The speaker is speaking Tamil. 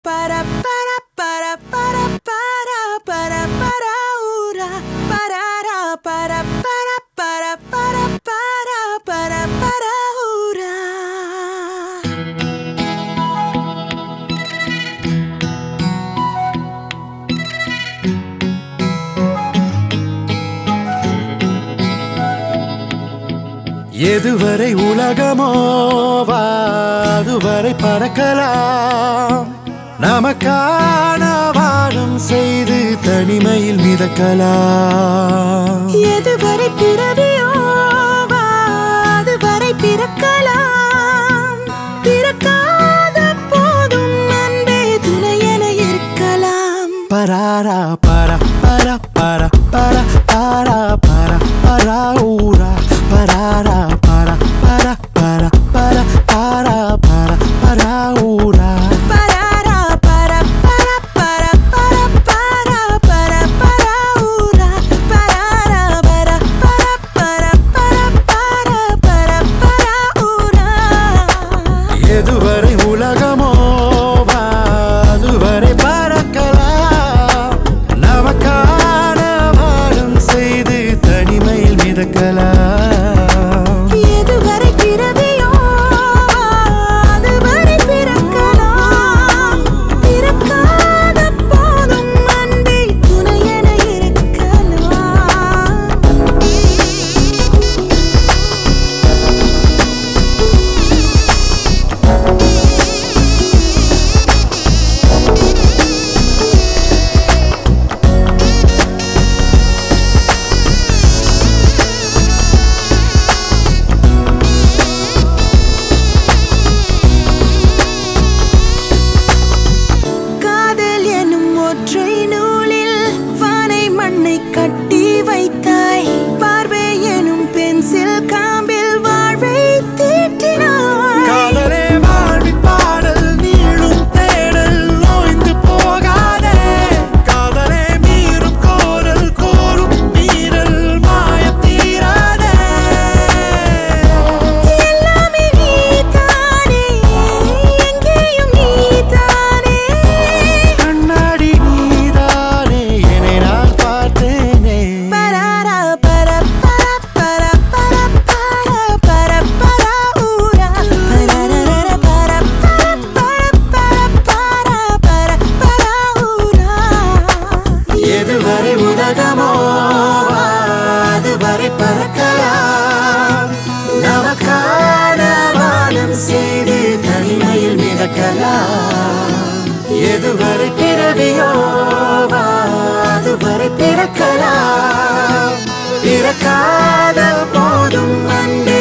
Para, para, para, para, para, para, para, ura. Parara, para, para, para, para, para, para, para, ura. எதுவரை உலகமோ அதுவரை பறக்கலாம் நமக்கான வானம் செய்து தனிமையில் மிதக்கலாம் எதுவரை பிறவியோ அதுவரை பிறக்கலாம் பிறக்காத போதும் அன்பே துணை என இருக்கலாம் பராரா பர பர பர பர பாரா பர பரா ஊரா பராரா பர பர பர பர பாரா பர பரா ஊரா Parara, para, para, para, para, para, para, para, ura. Parara, para, para, para, para, para, para, para, ura. எதுவரை உலகமோ அதுவரை பறக்கலாம் நமக்கான வானம் செய்து தனிமையில் மிதக்கலாம் எதுவரை பிறவியோ அதுவரை பிறக்கலாம் பிறக்காத போதும் அன்பே துணை என இருக்கலாம் காதல் எனும் ஒற்றை நூலில் வானை மண்ணை கட்டி வைத்தாய் பார்வை எனும் பென்சில் காம்பில் வாழ்வை தீட்டினாய் காதலே வாழ்வின் பாடல் நீளும் தேடல் ஓய்ந்து போகாதே காதலே மீறும் கோரல் கோரும் மீறல் மாயம் தீராதே எல்லாமே நீதானே எங்கேயும் நீதானே கண்ணாடி நீதானே என்னை நான் பார்த்தேனே பராரா பர பர பர பர பர பர பர ஊரா பரரர பர பர பர பர பர பர ஊரா எதுவரை உலகமோ அதுவரை பறக்கலாம் நமக்கான வானம் செய்து தனிமையில் மிதக்கலாம் எதுவரை பிறவியோ அதுவரை பிறக்கலாம் பிறக்காத போதும் அன்பே